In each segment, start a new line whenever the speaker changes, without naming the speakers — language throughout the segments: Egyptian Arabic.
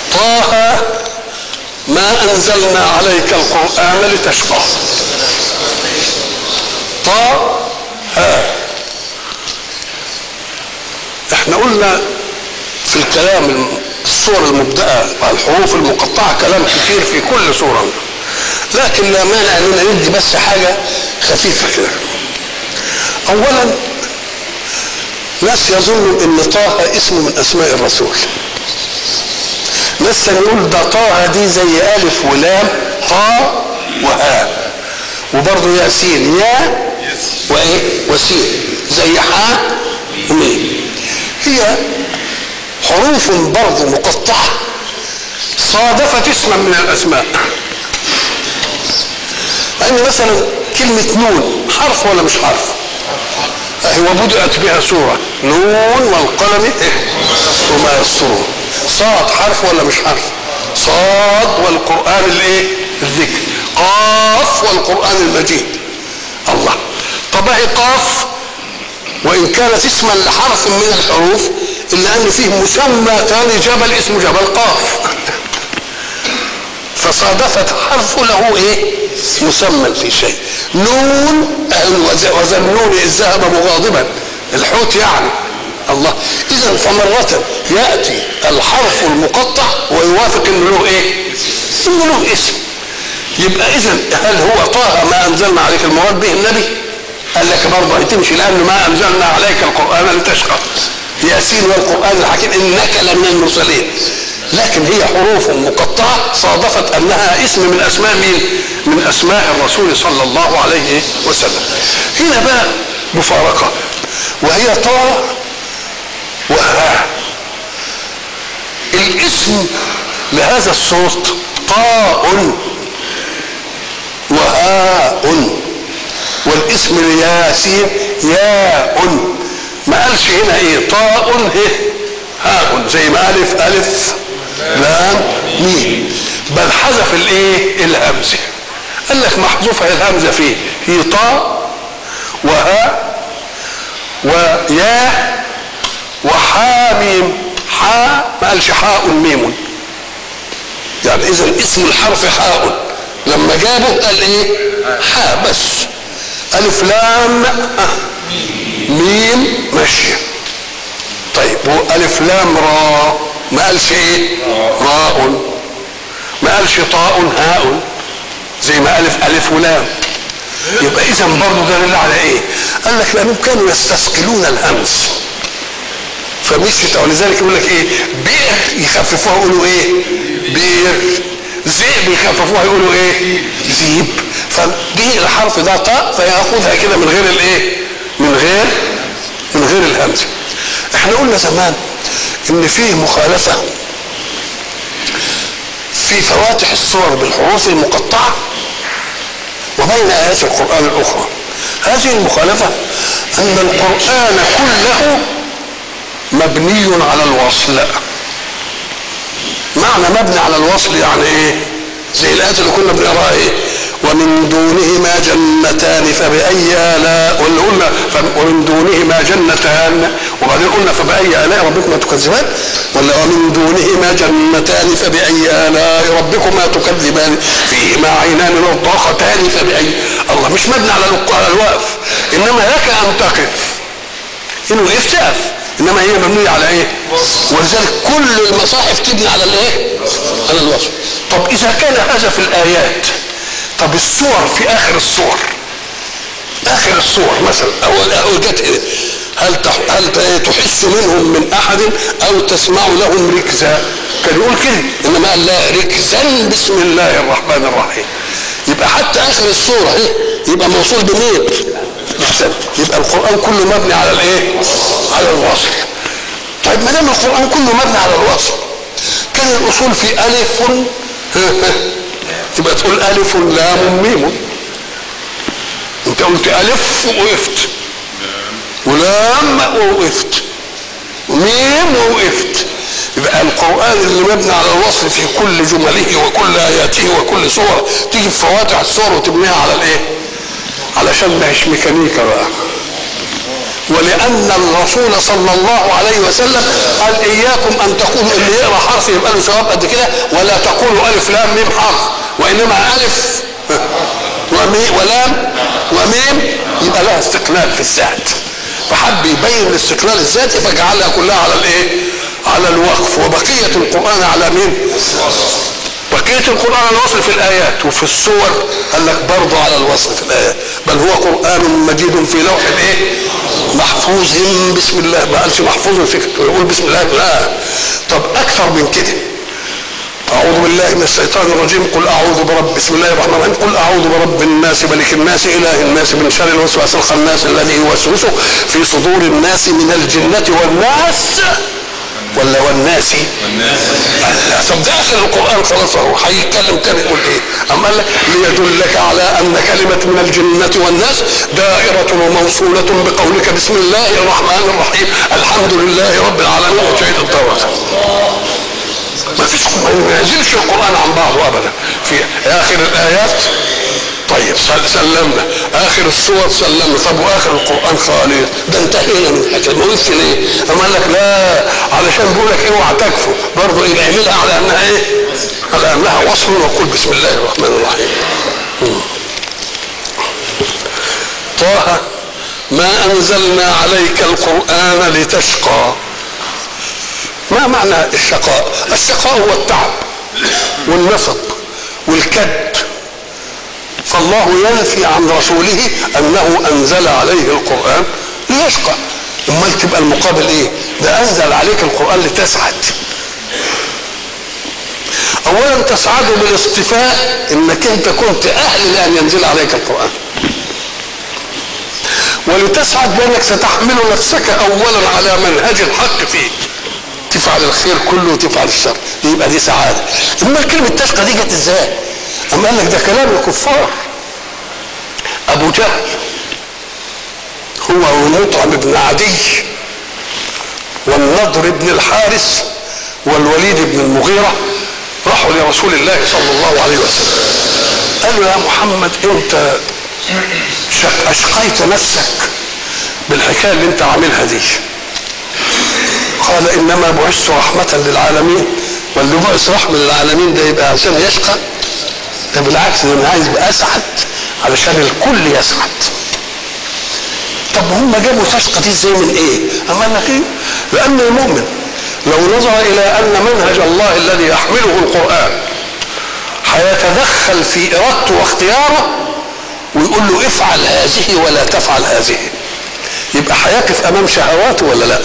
طه ما أنزلنا عليك القرآن لتشقى طه احنا قلنا في الكلام الصور المبدأة والحروف المقطعة كلام كتير في كل صورة لكن لا مانع اننا ندي بس حاجة خفيفة كده اولا ناس يظنوا ان طه اسم من اسماء الرسول ناس يقول ده طه دي زي الف ولام طا وهاء وبرضه ياسين يا وايه وسين زي حاء وميم هي حروف برضه مقطعه صادفت اسما من الاسماء يعني مثلا كلمة نون حرف ولا مش حرف؟ هو بدأت بها سورة نون والقلم إيه؟ وما يسطرون صاد حرف ولا مش حرف؟ صاد والقرآن الايه؟ الذكر قاف والقرآن المجيد الله طب هي قاف وإن كانت اسما لحرف من الحروف إلا أن فيه مسمى ثاني جبل اسمه جبل قاف فصادفت حرف له ايه مسمى في شيء نون وذا النون اذ ذهب مغاضبا الحوت يعني الله اذا فمرة يأتي الحرف المقطع ويوافق انه له ايه انه له اسم يبقى اذا هل هو طه ما انزلنا عليك المراد به النبي قال لك برضه هتمشي لانه ما انزلنا عليك القران لتشقى ياسين والقران الحكيم انك لمن المرسلين لكن هي حروف مقطعة صادفت أنها اسم من أسماء مين؟ من أسماء الرسول صلى الله عليه وسلم هنا بقى مفارقة وهي طاء وهاء الاسم لهذا الصوت طاء وهاء والاسم لياسين ياء ما قالش هنا ايه طاء ايه هاء زي ما الف الف لام ميم بل حذف الايه الهمزه قال لك محذوفه الهمزه فيه هي طاء وهاء ويا وحاميم حاء ما قالش حاء ميم يعني اذا اسم الحرف حاء لما جابه قال ايه حاء بس الف لام ميم ماشيه طيب والف لام را ما قالش ايه راء ما قالش طاء هاء زي ما الف الف ولام يبقى اذا برضه دليل على ايه قال لك لانهم كانوا يستثقلون الهمز فمشيت ولذلك يقول لك ايه بئر يخففوها يقولوا ايه بئر ذئب يخففوها يقولوا ايه ذيب فدي الحرف ده طاء فياخذها كده من غير الايه من غير من غير الهمزه احنا قلنا زمان ان فيه مخالفة في فواتح الصور بالحروف المقطعة وبين آيات القرآن الأخرى هذه المخالفة أن القرآن كله مبني على الوصل معنى مبني على الوصل يعني ايه زي الآيات اللي كنا بنقراها ايه ومن دونهما جنتان فبأي آلاء واللي قلنا ومن دونهما جنتان وبعدين قلنا فبأي آلاء ربكما تكذبان ولا ومن دونهما جنتان فبأي آلاء ربكما تكذبان فيهما عينان نضاختان فبأي الله مش مبني على على الوقف إنما لك أن تقف إن وقفت تقف إنما هي مبنية على إيه؟ ولذلك كل المصاحف تبني على الإيه؟ على الوصف طب إذا كان هذا في الآيات طب الصور في اخر الصور اخر الصور مثلا اول اول جت هل هل تحس منهم من احد او تسمع لهم ركزا كان يقول كده انما قال لا ركزا بسم الله الرحمن الرحيم يبقى حتى اخر الصوره ايه يبقى موصول بمين ركزا يبقى القران كله مبني على الايه على الوصل طيب ما دام القران كله مبني على الوصل كان الاصول في الف تبقى تقول ألف لام ميم أنت قلت ألف ووقفت ولام ووقفت وميم ووقفت يبقى القرآن اللي مبني على الوصف في كل جمله وكل آياته وكل سورة تيجي في فواتح السور وتبنيها على الإيه؟ علشان ما هيش ميكانيكا بقى ولان الرسول صلى الله عليه وسلم قال اياكم ان تقولوا اللي يقرا حرف يبقى له ثواب قد كده ولا تقولوا الف لام ميم حرف وانما الف ومي ولام وميم يبقى لها استقلال في الذات فحب يبين الاستقلال الذاتي فجعلها كلها على الايه؟ على الوقف وبقيه القران على مين؟ بقيه القران على الوصل في الايات وفي السور قال لك برضه على الوصل في الايات بل هو قران مجيد في لوح الايه؟ محفوظ بسم الله ما قالش محفوظ في يقول بسم الله لا طب اكثر من كده أعوذ بالله من الشيطان الرجيم قل أعوذ برب بسم الله الرحمن الرحيم قل أعوذ برب الناس ملك الناس إله الناس من شر الوسواس الخناس الذي يوسوس في صدور الناس من الجنة والناس ولا والناس والناس طب ده آخر القرآن خلاص أهو هيتكلم تاني يقول إيه؟ أما قال لك ليدلك على أن كلمة من الجنة والناس دائرة وموصولة بقولك بسم الله الرحمن الرحيم الحمد لله رب العالمين وتعيد الدورة ما فيش ما ينزلش القران عن بعضه ابدا في اخر الايات طيب سلمنا اخر السور سلمنا طب واخر القران خالص ده انتهينا من الحكايه ما قلتش ليه؟ اما قال لك لا علشان بيقول لك اوعى تكفر برضه يبقى اعملها على انها ايه؟ على انها وصل وقول بسم الله الرحمن الرحيم طه ما انزلنا عليك القران لتشقى ما معنى الشقاء الشقاء هو التعب والنصب والكد فالله ينفي عن رسوله انه انزل عليه القران ليشقى امال تبقى المقابل ايه ده انزل عليك القران لتسعد اولا تسعد بالاصطفاء انك انت كنت اهل لان ينزل عليك القران ولتسعد بانك ستحمل نفسك اولا على منهج الحق فيك تفعل الخير كله وتفعل الشر يبقى دي سعاده اما كلمه تشقى دي جت ازاي اما قال لك ده كلام الكفار ابو جهل هو ومطعم بن عدي والنضر بن الحارث والوليد بن المغيرة راحوا لرسول الله صلى الله عليه وسلم قالوا يا محمد انت اشقيت نفسك بالحكايه اللي انت عاملها دي قال انما بعثت رحمه للعالمين واللي بعث رحمه للعالمين ده يبقى عشان يشقى ده بالعكس ده انا عايز يبقى اسعد علشان الكل يسعد طب هم جابوا تشقى دي ازاي من ايه؟ اما قال لك ايه؟ لان المؤمن لو نظر الى ان منهج الله الذي يحمله القران هيتدخل في ارادته واختياره ويقول له افعل هذه ولا تفعل هذه يبقى هيقف امام شهواته ولا لا؟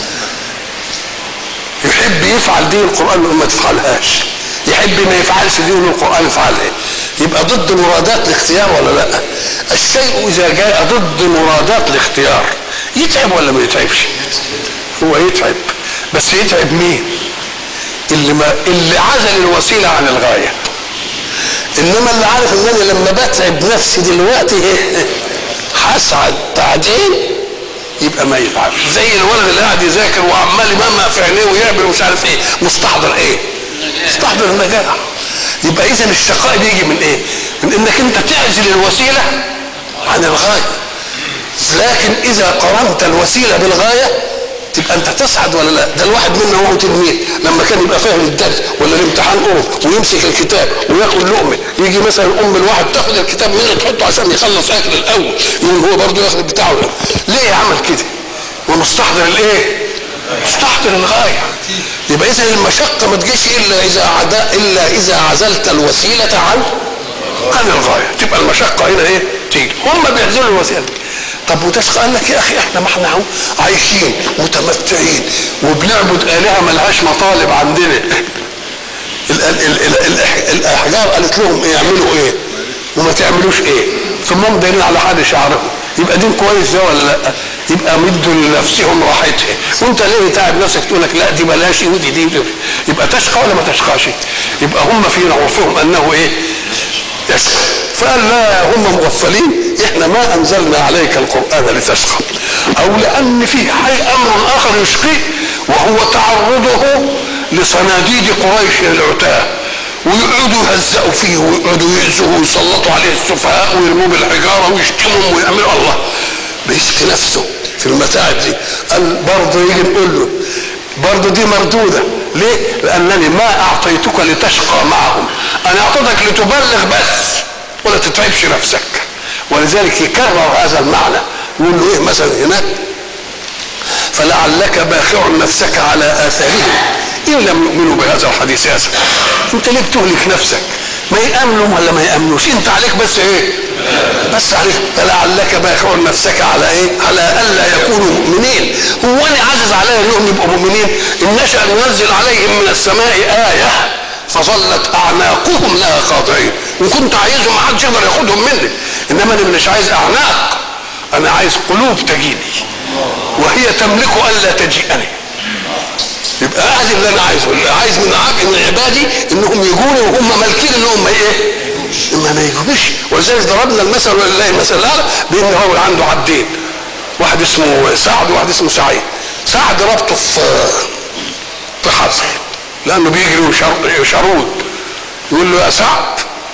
يحب يفعل دي القرآن يقول ما تفعلهاش يحب ما يفعلش دي يقول القرآن افعلها يبقى ضد مرادات الاختيار ولا لا الشيء إذا جاء ضد مرادات الاختيار يتعب ولا ما يتعبش هو يتعب بس يتعب مين اللي ما اللي عزل الوسيلة عن الغاية انما اللي عارف ان انا لما بتعب نفسي دلوقتي هسعد بعدين يبقى ما يتعبش زي الولد اللي قاعد يذاكر وعمال يممع في عينيه ويعمل ومش عارف ايه مستحضر ايه مستحضر النجاح يبقى اذا الشقاء بيجي من ايه من انك انت تعزل الوسيله عن الغايه لكن اذا قرنت الوسيله بالغايه تبقى انت تسعد ولا لا ده الواحد منا وهو تلميذ لما كان يبقى فاهم الدرس ولا الامتحان قرب ويمسك الكتاب وياكل لقمه يجي مثلا ام الواحد تاخد الكتاب منه تحطه عشان يخلص اكل الاول يقوم هو برضه ياخد بتاعه ليه عمل كده ومستحضر الايه مستحضر الغايه يبقى اذا المشقه ما تجيش الا اذا عدا الا اذا عزلت الوسيله عن عن الغايه تبقى المشقه هنا ايه تيجي هم بيعزلوا الوسيله طب وتشقى قال لك يا اخي احنا ما احنا اهو عايشين متمتعين وبنعبد الهه ملهاش مطالب عندنا ال ال ال ال ال الاحجار قالت لهم ايه اعملوا ايه وما تعملوش ايه ثم هم دايرين على حد شعرهم يبقى دين كويس ده ولا لا يبقى مدوا لنفسهم راحتها وانت ليه تعب نفسك تقول لك لا دي بلاش ودي دي, دي يبقى تشقى ولا ما تشقاش يبقى هم في عرفهم انه ايه يشقى فقال لا هم مغفلين احنا ما انزلنا عليك القران لتشقى او لان في حي امر اخر يشقيه وهو تعرضه لصناديد قريش العتاه ويقعدوا يهزقوا فيه ويقعدوا يأذوه ويسلطوا عليه السفهاء ويرموه بالحجاره ويشتمهم ويعملوا الله بيشقي نفسه في المتاعب دي قال برضه يجي نقول له برضه دي مردودة ليه؟ لأنني ما أعطيتك لتشقى معهم أنا أعطيتك لتبلغ بس ولا تتعبش نفسك ولذلك يكرر هذا المعنى يقول له إيه مثلا هناك فلعلك باخع نفسك على آثارهم إن لم يؤمنوا بهذا الحديث أسف أنت ليه بتهلك نفسك ما يأمنوا ولا ما يأمنوش أنت عليك بس إيه بس عليك فلعلك باخع نفسك على ايه؟ على الا يكونوا مؤمنين، هو انا عاجز علي انهم يبقوا مؤمنين؟ ان نشا ننزل عليهم من السماء ايه فظلت اعناقهم لها خاضعين، وان كنت عايزهم ما حدش يقدر ياخدهم مني، انما انا مش عايز اعناق، انا عايز قلوب تجيني وهي تملك الا تجيئني. يبقى ادي اللي انا عايزه، اللي عايز من من عبادي انهم يجوني وهم مالكين انهم ايه؟ اما ما يجوبش ولذلك ضربنا المثل ولله المثل الاعلى بان هو عنده عبدين واحد اسمه سعد وواحد اسمه سعيد سعد ربطه في في حصر لانه بيجري وشرود يقول له يا سعد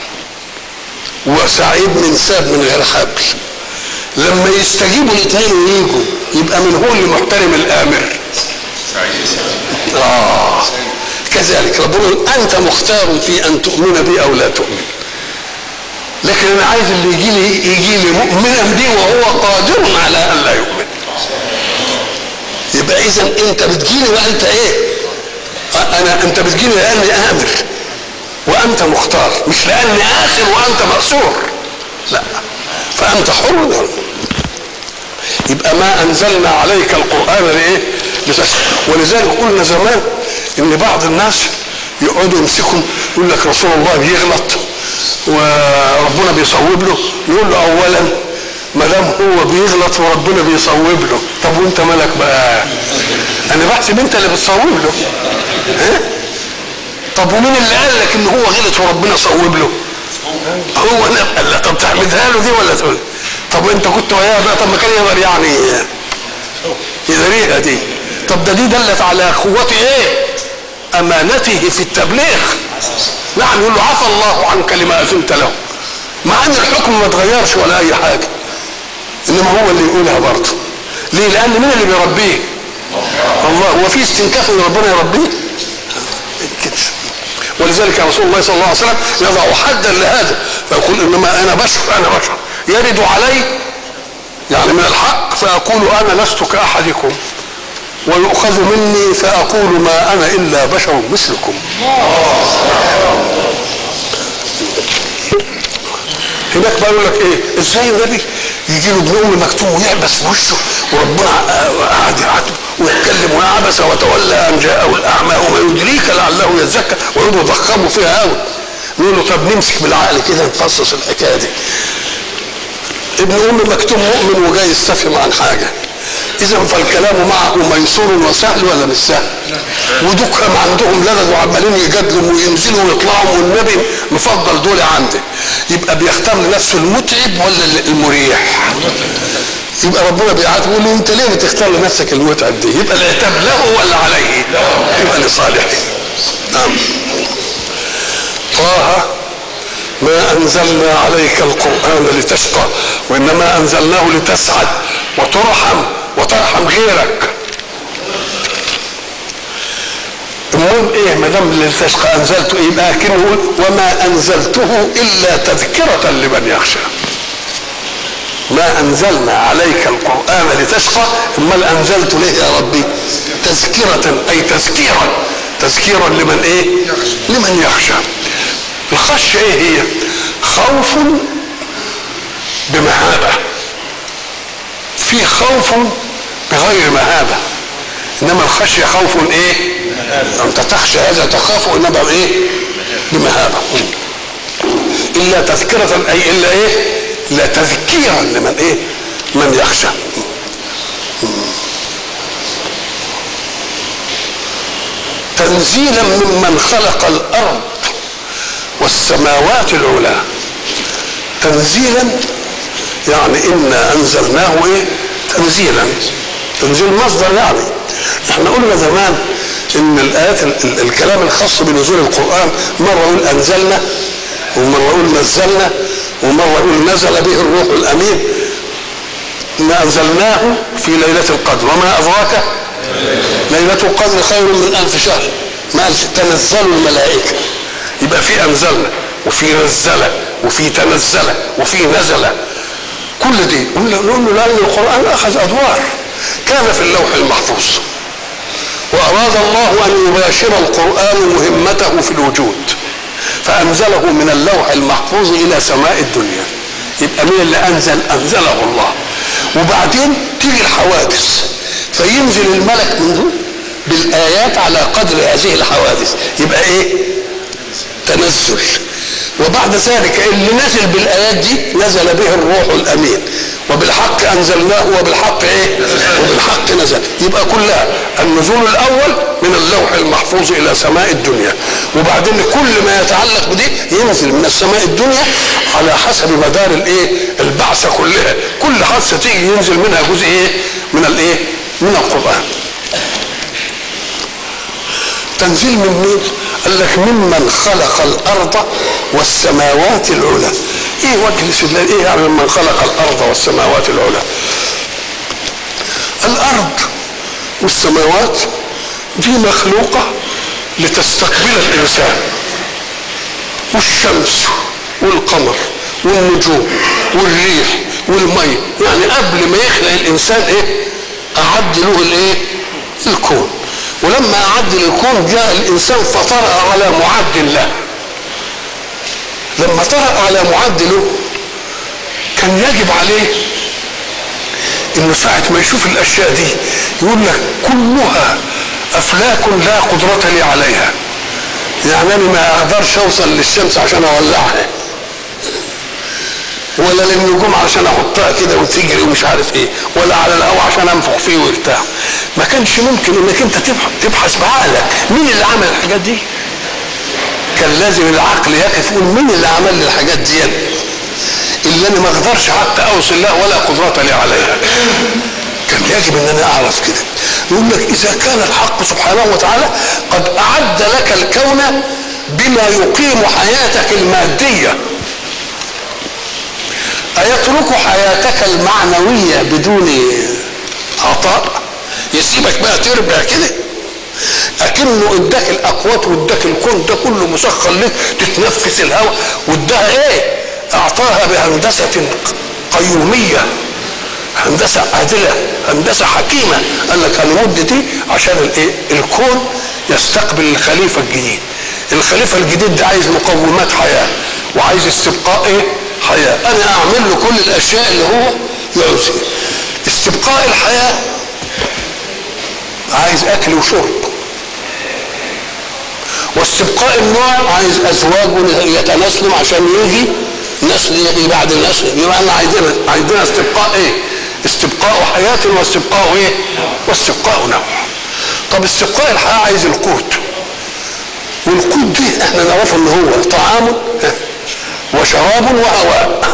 وسعيد من ساب من غير حبل لما يستجيبوا الاثنين ويجوا يبقى من هو اللي محترم الامر اه كذلك ربنا انت مختار في ان تؤمن بي او لا تؤمن لكن انا عايز اللي يجي لي يجي لي مؤمنا بي وهو قادر على ان لا يؤمن يبقى اذا انت بتجيني وانت ايه انا انت بتجيني لاني امر وانت مختار مش لاني اسر وانت ماسور لا فانت حر يبقى ما انزلنا عليك القران لايه ولذلك قلنا زمان ان بعض الناس يقعدوا يمسكوا يقول لك رسول الله بيغلط وربنا بيصوب له نقول له اولا ما دام هو بيغلط وربنا بيصوب له طب وانت مالك بقى انا بحسب انت اللي بتصوب له ها طب ومين اللي قال لك ان هو غلط وربنا صوب له هو قال لا طب تحمدها له دي ولا تقول طب انت كنت وياه بقى طب ما كان يقدر يعني يدريها دي طب ده دي دلت على قوة ايه امانته في التبليغ نعم يقول له عفى الله عنك لما اذنت له مع ان الحكم ما اتغيرش ولا اي حاجه انما هو اللي يقولها برضه ليه لان مين اللي بيربيه الله هو في استنكاف ان ربنا يربيه كده ولذلك رسول الله صلى الله عليه وسلم يضع حدا لهذا فيقول انما انا بشر انا بشر يرد علي يعني من الحق فاقول انا لست كاحدكم ويؤخذ مني فأقول ما أنا إلا بشر مثلكم هناك بقى يقول لك ايه ازاي النبي يجي له ابن ام مكتوم ويعبس في وشه وربنا قاعد يعاتبه ويتكلم وعبس وتولى ان جاءه الاعمى وما يدريك لعله يزكى ويقعدوا يضخموا فيها قوي يقول له طب نمسك بالعقل كده نفصص الحكايه دي ابن ام مكتوم مؤمن وجاي يستفهم عن حاجه اذا فالكلام معه ميسور وسهل ولا مش سهل ودكهم عندهم لدد وعمالين يجادلوا وينزلوا ويطلعوا والنبي مفضل دول عنده يبقى بيختار لنفسه المتعب ولا المريح يبقى ربنا بيعاتبه يقول له انت ليه بتختار لنفسك المتعب دي يبقى العتاب له ولا عليه يبقى لصالحه نعم طه ما انزلنا عليك القران لتشقى وانما انزلناه لتسعد وترحم وترحم غيرك المهم ايه ما دام لتشقى انزلته ايه يبقى كده وما انزلته الا تذكره لمن يخشى ما انزلنا عليك القران لتشقى امال انزلت ليه يا ربي تذكره اي تذكيرا تذكيرا لمن ايه لمن يخشى الخشيه ايه هي خوف بمهابه في خوف بغير مهابة إنما الخشية خوف إيه؟ أنت تخشى هذا تخاف إنما إيه؟ بمهابة إلا تذكرة أي إلا إيه؟ لا تذكيرا لمن إيه؟ من يخشى تنزيلا ممن خلق الأرض والسماوات العلى تنزيلا يعني إنا أنزلناه إيه؟ تنزيلا تنزيل مصدر يعني احنا قلنا زمان ان الايات الكلام الخاص بنزول القران مره يقول انزلنا ومره يقول نزلنا ومره يقول نزل به الروح الامين إنا أنزلناه في ليلة القدر وما أدراك ليلة القدر خير من ألف شهر ما قالش تنزل الملائكة يبقى في أنزلنا وفي نزل وفي تنزل وفي نزل كل دي نقول له لأن القرآن أخذ أدوار كان في اللوح المحفوظ وأراد الله أن يباشر القرآن مهمته في الوجود فأنزله من اللوح المحفوظ إلى سماء الدنيا يبقى مين اللي أنزل أنزله الله وبعدين تيجي الحوادث فينزل الملك منه بالآيات على قدر هذه الحوادث يبقى إيه تنزل وبعد ذلك اللي نزل بالآيات دي نزل به الروح الأمين وبالحق أنزلناه وبالحق إيه وبالحق نزل يبقى كلها النزول الأول من اللوح المحفوظ إلى سماء الدنيا وبعدين كل ما يتعلق بدي ينزل من السماء الدنيا على حسب مدار الإيه البعثة كلها كل حادثة تيجي ينزل منها جزء إيه من الإيه من القرآن تنزيل من مين؟ قال لك ممن خلق الارض والسماوات العلى. ايه وجه الاستدلال؟ ايه يعني ممن خلق الارض والسماوات العلى؟ الارض والسماوات دي مخلوقه لتستقبل الانسان. والشمس والقمر والنجوم والريح والمي يعني قبل ما يخلق الانسان ايه؟ اعد له الايه؟ الكون. ولما أعد الكون جاء الإنسان فطرأ على معد له لما طرأ على معد له كان يجب عليه انه ساعة ما يشوف الاشياء دي يقول لك كلها افلاك لا قدرة لي عليها يعني انا ما اقدرش اوصل للشمس عشان اولعها ولا للنجوم عشان احطها كده وتجري ومش عارف ايه ولا على الهواء عشان انفخ فيه ويرتاح ما كانش ممكن انك انت تبحث بعقلك مين اللي عمل الحاجات دي كان لازم العقل يقف يقول مين اللي عمل لي الحاجات دي اللي انا ما اقدرش حتى اوصل لها ولا قدرة لي عليها كان يجب ان انا اعرف كده يقول لك اذا كان الحق سبحانه وتعالى قد اعد لك الكون بما يقيم حياتك الماديه أيترك حياتك المعنوية بدون عطاء يسيبك بقى تربع كده أكنه اداك الأقوات واداك الكون ده كله مسخر لك تتنفس الهواء واداها إيه؟ أعطاها بهندسة قيومية هندسة عادلة هندسة حكيمة قال لك هنمد دي عشان الايه الكون يستقبل الخليفة الجديد الخليفة الجديد ده عايز مقومات حياة وعايز استبقاء ايه حياة انا اعمل له كل الاشياء اللي هو يعوزها استبقاء الحياة عايز اكل وشرب واستبقاء النوع عايز ازواج يتناسلوا عشان يجي نسل يجي بعد النسل يبقى احنا عايزين عايزين استبقاء ايه؟ استبقاء حياة واستبقاء ايه؟ واستبقاء نوع. طب استبقاء الحياة عايز القوت. والقوت دي احنا نعرفه ان هو طعام وشراب وهواء.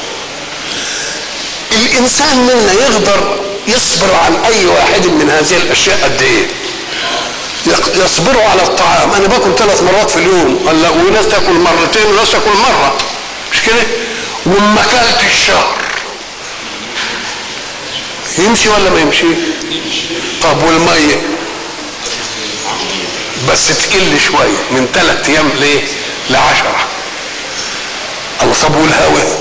الانسان منا يقدر يصبر عن اي واحد من هذه الاشياء قد ايه؟ يصبروا على الطعام انا باكل ثلاث مرات في اليوم ولا وناس تاكل مرتين وناس تاكل مره مش كده وما اكلت الشهر يمشي ولا ما يمشي طب والميه بس تقل شويه من ثلاث ايام ليه لعشرة الله طب والهواء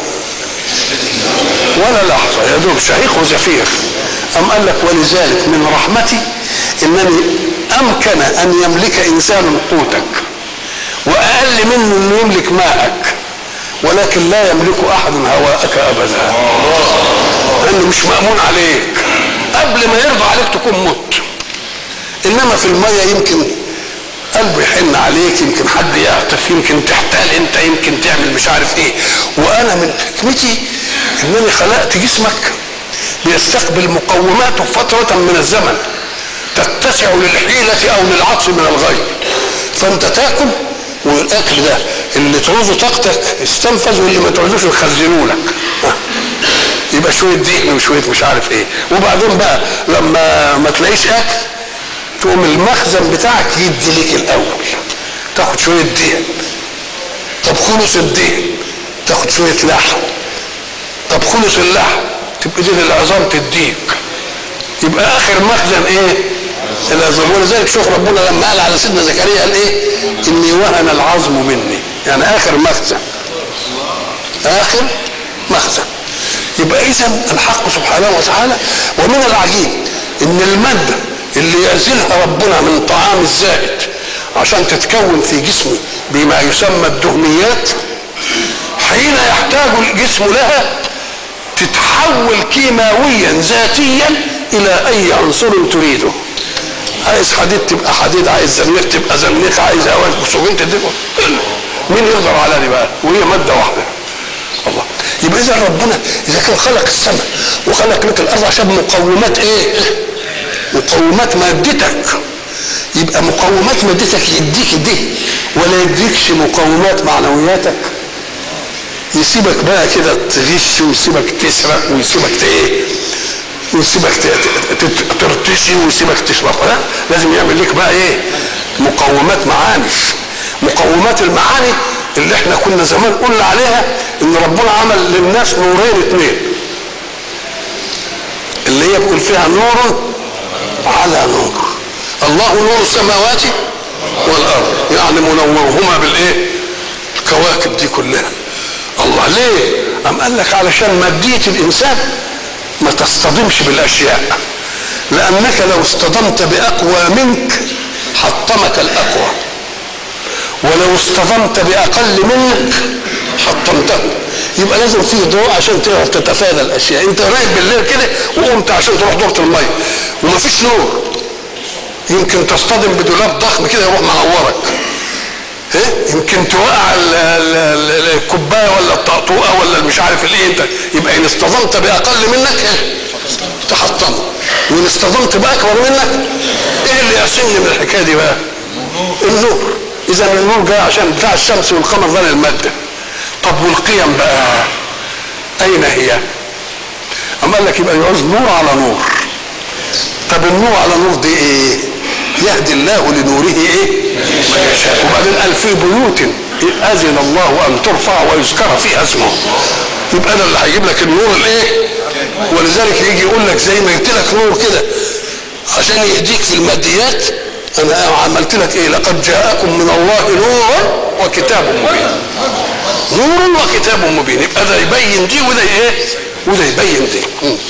ولا لحظه يا دوب شهيق وزفير أم قال لك ولذلك من رحمتي انني امكن ان يملك انسان قوتك واقل منه انه يملك ماءك ولكن لا يملك احد هواءك ابدا لانه مش مامون عليك قبل ما يرضى عليك تكون مت انما في الميه يمكن قلبه يحن عليك يمكن حد يعطف يمكن تحتال انت يمكن تعمل مش عارف ايه وانا من حكمتي انني خلقت جسمك بيستقبل مقوماته فترة من الزمن تتسع للحيلة أو للعطف من الغير فأنت تاكل والأكل ده اللي تعوزه طاقتك استنفذ واللي ما تعوزوش يخزنوا لك يبقى شوية دهن وشوية مش عارف ايه وبعدين بقى لما ما تلاقيش أكل تقوم المخزن بتاعك يدي لك الأول تاخد شوية دهن طب خلص الدهن تاخد شوية لحم طب خلص اللحم تبقى دي للعظام تديك يبقى اخر مخزن ايه العظام ولذلك شوف ربنا لما قال على سيدنا زكريا قال ايه اني وهن العظم مني يعني اخر مخزن اخر مخزن يبقى اذا الحق سبحانه وتعالى ومن العجيب ان الماده اللي يعزلها ربنا من طعام الزائد عشان تتكون في جسمه بما يسمى الدهنيات حين يحتاج الجسم لها تتحول كيماويا ذاتيا الى اي عنصر تريده عايز حديد تبقى حديد عايز زنيخ تبقى زنيخ عايز هواء اكسجين تديله مين يقدر على دي بقى وهي ماده واحده الله يبقى اذا ربنا اذا كان خلق السماء وخلق لك الارض عشان مقومات ايه مقومات مادتك يبقى مقومات مادتك يديك دي ولا يديكش مقومات معنوياتك يسيبك بقى كده تغش ويسيبك تسرق ويسيبك ايه ويسيبك ترتشي ويسيبك تشرب لا لازم يعمل لك بقى ايه مقومات معاني مقومات المعاني اللي احنا كنا زمان قلنا عليها ان ربنا عمل للناس نورين اثنين اللي هي بيقول فيها نور على نور الله نور السماوات والارض يعني منورهما بالايه الكواكب دي كلها الله ليه ام قال لك علشان ماديه الانسان ما تصطدمش بالاشياء لانك لو اصطدمت باقوى منك حطمك الاقوى ولو اصطدمت باقل منك حطمته يبقى لازم فيه ضوء عشان تعرف تتفادى الاشياء انت نايم بالليل كده وقمت عشان تروح دورة الميه ومفيش نور يمكن تصطدم بدولاب ضخم كده يروح منورك ايه يمكن توقع الكوبايه ولا الطقطوقه ولا مش عارف الايه انت يبقى ان اصطدمت باقل منك ايه تحطمه وان اصطدمت باكبر منك ايه اللي يعصمني من الحكايه دي بقى النور اذا النور جاي عشان بتاع الشمس والقمر ده الماده طب والقيم بقى اين هي اما قال لك يبقى يعوز نور على نور طب النور على نور دي ايه يهدي الله لنوره ايه من يشاء وبعدين قال في بيوت اذن الله ان ترفع ويذكر فيها اسمه يبقى انا اللي هيجيب لك النور الايه ولذلك يجي يقول لك زي ما جبت لك نور كده عشان يهديك في الماديات انا عملت لك ايه لقد جاءكم من الله نور وكتاب مبين نور وكتاب مبين يبقى ده يبين دي وده ايه وده يبين دي م.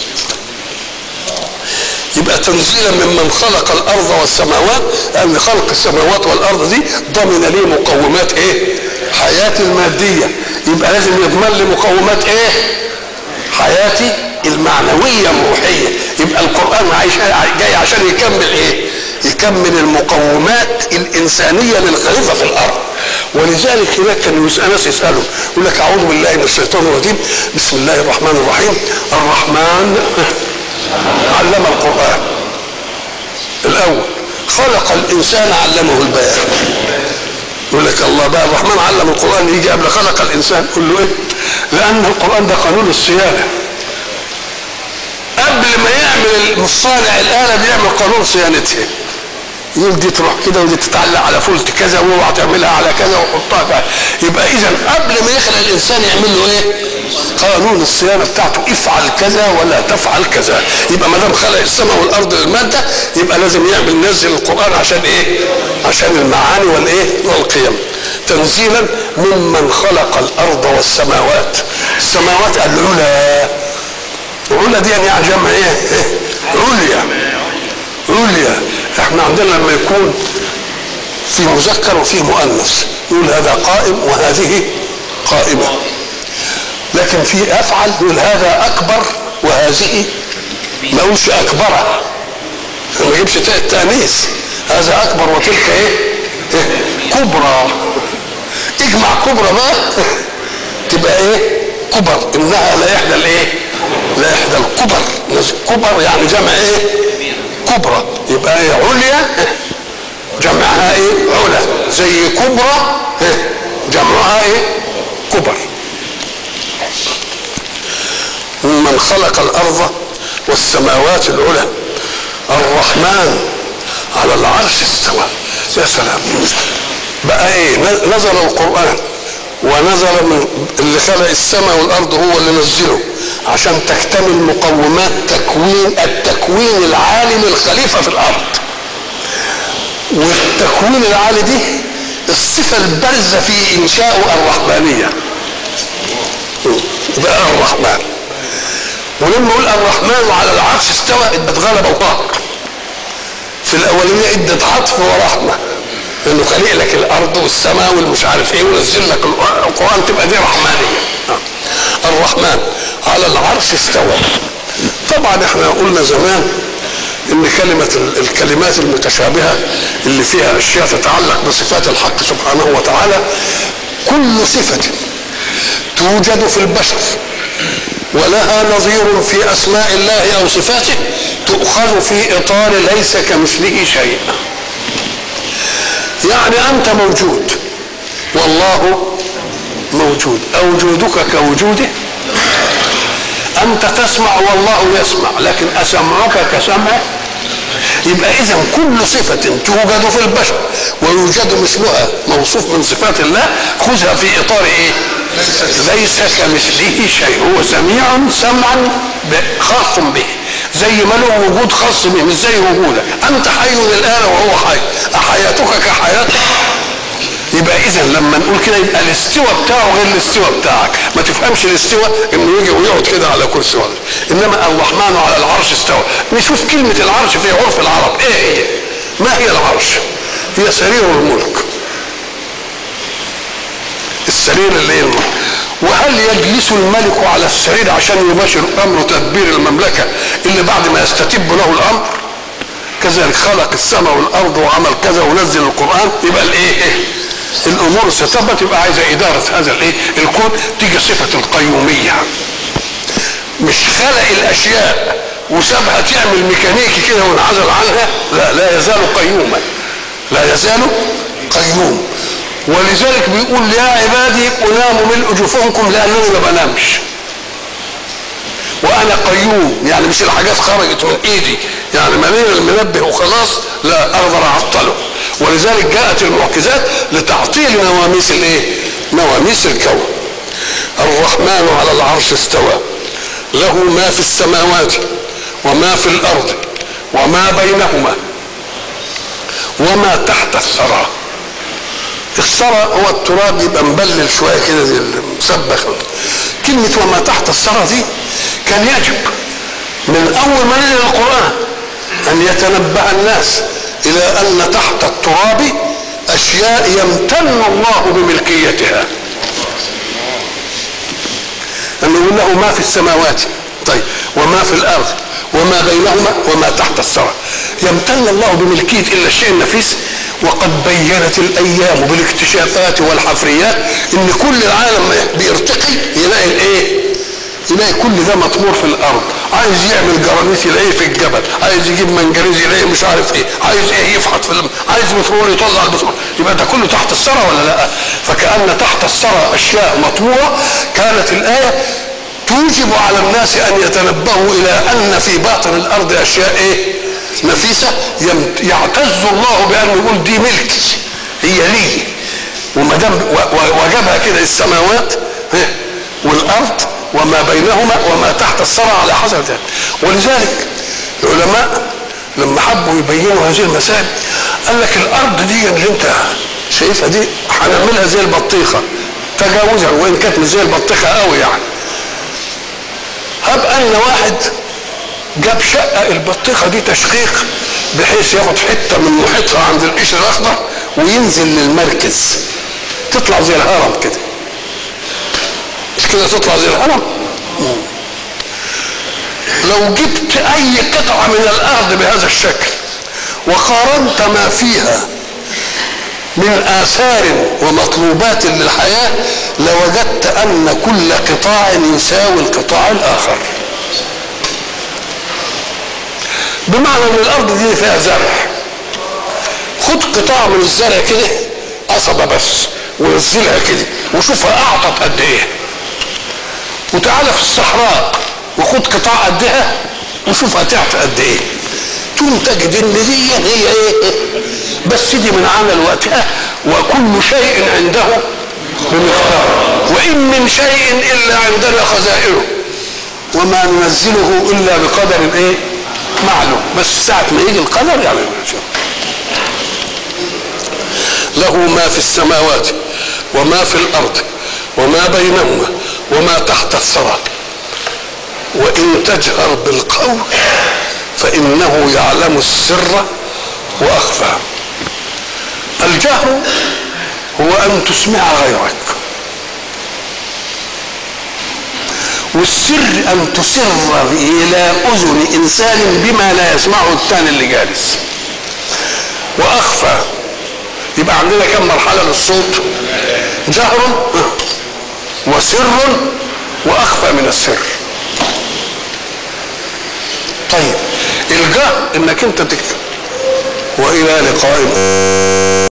يبقى تنزيلا ممن خلق الارض والسماوات لان خلق السماوات والارض دي ضمن لي مقومات ايه حياتي الماديه يبقى لازم يضمن لي مقومات ايه حياتي المعنويه الروحيه يبقى القران عايش جاي عشان يكمل ايه يكمل المقومات الانسانيه للخليفه في الارض ولذلك هناك كان ناس يسالوا يقول لك اعوذ بالله من الشيطان الرجيم بسم الله الرحمن الرحيم الرحمن علم القرآن الأول خلق الإنسان علمه البيان يقول لك الله بقى الرحمن علم القرآن يجي قبل خلق الإنسان يقول له إيه؟ لأن القرآن ده قانون الصيانة قبل ما يعمل الصانع الآلة بيعمل قانون صيانتها يقول دي تروح كده ودي تتعلق على فلت كذا واوعى تعملها على كذا وحطها كذا يبقى اذا قبل ما يخلق الانسان يعمل له ايه؟ قانون الصيانه بتاعته افعل كذا ولا تفعل كذا يبقى ما دام خلق السماء والارض للماده يبقى لازم يعمل نزل القران عشان ايه؟ عشان المعاني والايه؟ والقيم تنزيلا ممن خلق الارض والسماوات السماوات العلى العلى دي يعني جمع ايه؟ إيه؟ عليا عليا احنا عندنا لما يكون في مذكر وفيه مؤنث يقول هذا قائم وهذه قائمة لكن في افعل يقول هذا اكبر وهذه ما يقولش اكبر ما يجيبش تاء التانيث هذا اكبر وتلك ايه, إيه؟ كبرى اجمع كبرى بقى تبقى ايه كبر انها لا احدى الايه لا احدى الكبر كبر يعني جمع ايه كبرى يبقى ايه عليا جمعها ايه علا زي كبرى جمعها ايه كبر من خلق الارض والسماوات العلى الرحمن على العرش استوى يا سلام بقى ايه نزل القران ونزل من اللي خلق السماء والارض هو اللي نزله عشان تكتمل مقومات تكوين التكوين العالي للخليفه في الارض والتكوين العالي دي الصفه البارزه في انشاء الرحمانيه بقى الرحمن ولما يقول الرحمن على العرش استوى ادت غلبه وقهر في الاولانيه ادت عطف ورحمه لانه خلق لك الارض والسماء والمش عارف ايه ونزل لك القران تبقى دي رحمانيه الرحمن على العرش استوى طبعا احنا قلنا زمان ان كلمة الكلمات المتشابهة اللي فيها اشياء تتعلق بصفات الحق سبحانه وتعالى كل صفة توجد في البشر ولها نظير في اسماء الله او صفاته تؤخذ في اطار ليس كمثله شيء يعني انت موجود والله موجود اوجودك كوجوده انت تسمع والله يسمع لكن اسمعك كسمعه يبقى اذا كل صفة توجد في البشر ويوجد مثلها موصوف من صفات الله خذها في اطار ايه؟ ليس كمثله شيء هو سميع سمعا خاص به زي ما له وجود خاص به مش زي وجودك انت حي الان وهو حي احياتك كحياتك يبقى اذا لما نقول كده يبقى الاستواء بتاعه غير الاستواء بتاعك ما تفهمش الاستواء انه يجي ويقعد كده على كرسي ولا انما الرحمن على العرش استوى نشوف كلمه العرش في عرف العرب ايه هي ما هي العرش هي سرير الملك السرير اللي هي الملك وهل يجلس الملك على السرير عشان يباشر امر تدبير المملكه اللي بعد ما يستتب له الامر كذلك خلق السماء والارض وعمل كذا ونزل القران يبقى الايه إيه؟ الامور استتبت يبقى عايزه اداره هذا الايه الكون تيجي صفه القيوميه مش خلق الاشياء وسابها تعمل ميكانيكي كده وانعزل عنها لا لا يزال قيوما لا يزال قيوم ولذلك بيقول يا عبادي انام ملء جفونكم لانني ما بنامش وانا قيوم يعني مش الحاجات خرجت من ايدي يعني منين المنبه وخلاص لا اقدر اعطله ولذلك جاءت المعجزات لتعطيل نواميس الايه نواميس الكون الرحمن على العرش استوى له ما في السماوات وما في الارض وما بينهما وما تحت الثرى الثرى هو التراب يبقى مبلل شويه كده زي المسبخ كلمه وما تحت الثرى دي كان يجب من اول ما نزل القران ان يتنبه الناس الى ان تحت التراب اشياء يمتن الله بملكيتها انه يقول له ما في السماوات طيب وما في الارض وما بينهما وما تحت الثرى يمتن الله بملكيه الا الشيء النفيس وقد بينت الايام بالاكتشافات والحفريات ان كل العالم بيرتقي يلاقي الايه يلاقي كل ده مطمور في الارض عايز يعمل جرانيت يلاقيه في الجبل عايز يجيب منجريز يلاقيه مش عارف ايه عايز ايه يفحط في الم... عايز بترول يطلع البترول يبقى ده كله تحت الثرى ولا لا فكأن تحت الثرى اشياء مطموره كانت الايه توجب على الناس ان يتنبهوا الى ان في باطن الارض اشياء ايه نفيسه يعتز الله بانه يقول دي ملكي هي لي وما دام وجبها كده السماوات والارض وما بينهما وما تحت الثرى على حسب ذلك ولذلك العلماء لما حبوا يبينوا هذه المسائل قال لك الارض دي اللي انت شايفها دي هنعملها زي البطيخه تجاوزا وان كانت مش زي البطيخه قوي يعني هب ان واحد جاب شقه البطيخه دي تشقيق بحيث ياخد حته من محيطها عند القشر الاخضر وينزل للمركز تطلع زي الهرم كده مش كده تطلع زي الهرم لو جبت اي قطعه من الارض بهذا الشكل وقارنت ما فيها من آثار ومطلوبات للحياة لوجدت أن كل قطاع يساوي القطاع الآخر بمعنى أن الأرض دي فيها زرع خد قطاع من الزرع كده قصبة بس ونزلها كده وشوفها أعطت قد إيه وتعالى في الصحراء وخد قطاع قدها وشوف هتعطي قد إيه تقوم تجد ان دي هي ايه بس دي من عمل وقتها وكل شيء عنده بمقدار وان من شيء الا عندنا خزائنه وما ننزله الا بقدر ايه معلوم بس ساعه ما يجي القدر يعني له ما في السماوات وما في الارض وما بينهما وما تحت الثرى وان تجهر بالقول فانه يعلم السر واخفى الجهر هو ان تسمع غيرك والسر ان تسر الى اذن انسان بما لا يسمعه الثاني اللي جالس واخفى يبقى عندنا كم مرحله للصوت جهر وسر واخفى من السر طيب الجهر انك انت تكتب والى لقاء